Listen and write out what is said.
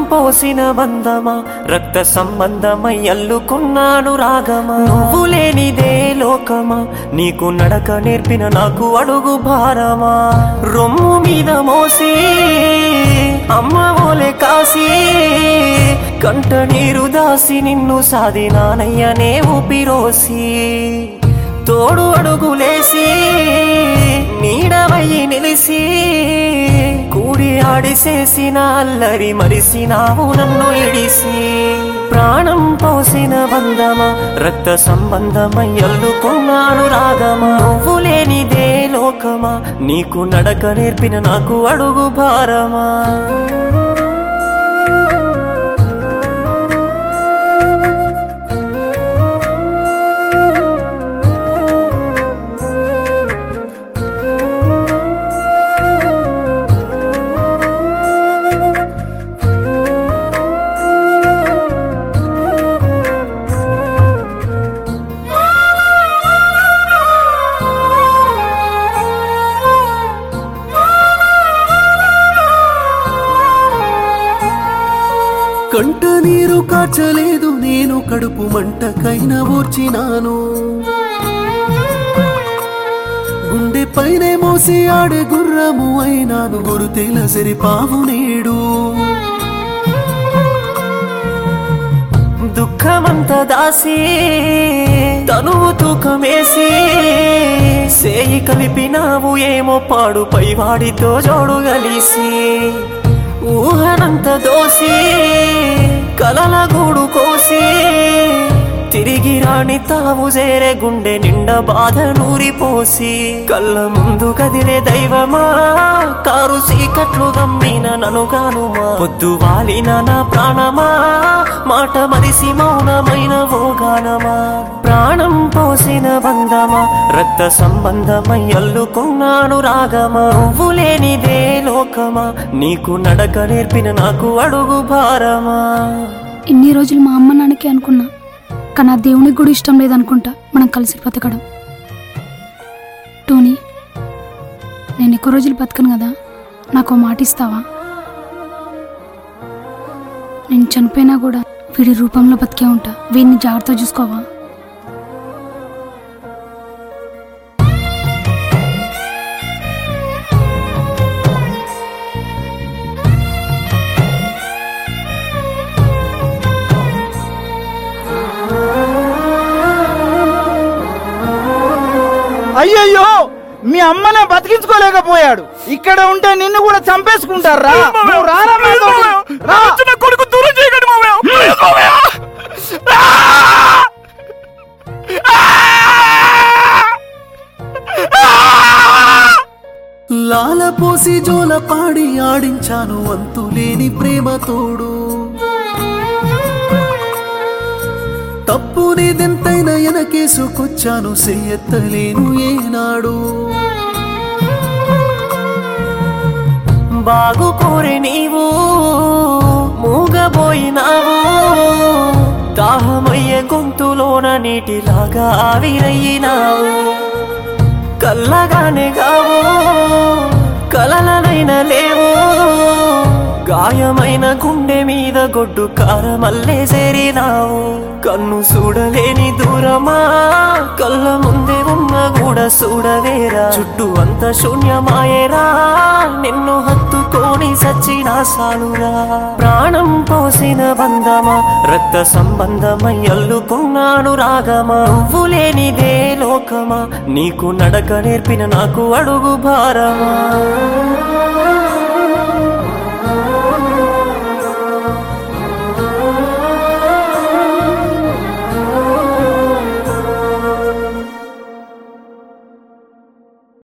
పోసిన బంధమా రక్త సంబంధమై అల్లుకున్నాను రాగమా నువ్వు లేనిదే లోకమా నీకు నడక నేర్పిన నాకు అడుగు భారమా రొమ్ము మీద మోసి అమ్మ ఓలే కాసి కంట నీరు దాసి నిన్ను సాధినానయ్యనే ఊపిరోసి తోడు అడుగులేసి నీడవయ్యి నిలిసి కూడి ఆడిసేసిన అల్లరి మరిసినావు నన్ను ఇడిసి ప్రాణం పోసిన బంధమా రక్త సంబంధమై అల్లుకున్నాను రాగమా నువ్వు లేనిదే లోకమా నీకు నడక నేర్పిన నాకు అడుగు భారమా కంట నీరు కాచలేదు నేను కడుపు మంటకైన ఓర్చినాను గుండె పైనే మోసి ఆడే గుర్రము అయినాను గురుతేల సరిపావు నేడు దుఃఖమంత దాసి తనువు తూకమేసి సేయి కలిపినావు ఏమో పాడు పైవాడితో జోడు గలిసి ఊహనంత దోసి కలల గూడు కోసి తిరిగి రాని తావు చేరే గుండె నిండా బాధ నూరిపోసి కళ్ళ ముందు కదిలే దైవమా కారు సీకట్లు గమ్మిన ననుగానుమా పొద్దు వాలిన నా ప్రాణమా మాట మరిసి మౌనమైన ఓగానమా ప్రాణం పోసిన బంధమా రక్త సంబంధమై అల్లుకున్నాను రాగమా నువ్వు లేనిదే లోకమా నీకు నడక నేర్పిన నాకు అడుగు భారమా ఇన్ని రోజులు మా అమ్మ నాన్నకి అనుకున్నా కానీ ఆ దేవునికి కూడా ఇష్టం లేదనుకుంటా మనం కలిసి బతకడం టోనీ నేను ఎక్కువ రోజులు బతకను కదా నాకు ఓ మాట ఇస్తావా నేను చనిపోయినా కూడా వీడి రూపంలో బతికే ఉంటా వీడిని జాగ్రత్త చూసుకోవా అయ్యయ్యో మీ అమ్మనే బతికించుకోలేకపోయాడు ఇక్కడ ఉంటే నిన్ను కూడా చంపేసుకుంటారా నువ్వు రారా మాతోటి. రా. కొడుకు దూరం చేయకండి మామయ్య లాల పోసి జోల పాడి ఆడించాను అంతులేని ప్రేమ తోడు తప్పు నీదెంతైనా ఎనకేసుకొచ్చాను చెయ్యెత్తలేను ఏనాడు బాగు కోరి నీవు మూగబోయినావు దాహమయ్యే గొంతులోన నీటిలాగా ఆవిరయ్యినావు కల్లగానే గావు కలలనైన లేవు గాయమైన గుండె మీద గొడ్డు కారమల్లే చేరినావు కన్ను చూడలేని దూరమా కళ్ళ ముందే ఉన్న కూడా చూడవేరా చుట్టూ అంత శూన్యమాయేరా నిన్ను హత్తుకొని సచ్చినా సాలురా ప్రాణం పోసిన బంధమా రక్త సంబంధమై అల్లుకున్నాను రాగమా నువ్వు లేనిదే లోకమా నీకు నడక నేర్పిన నాకు అడుగు భారమా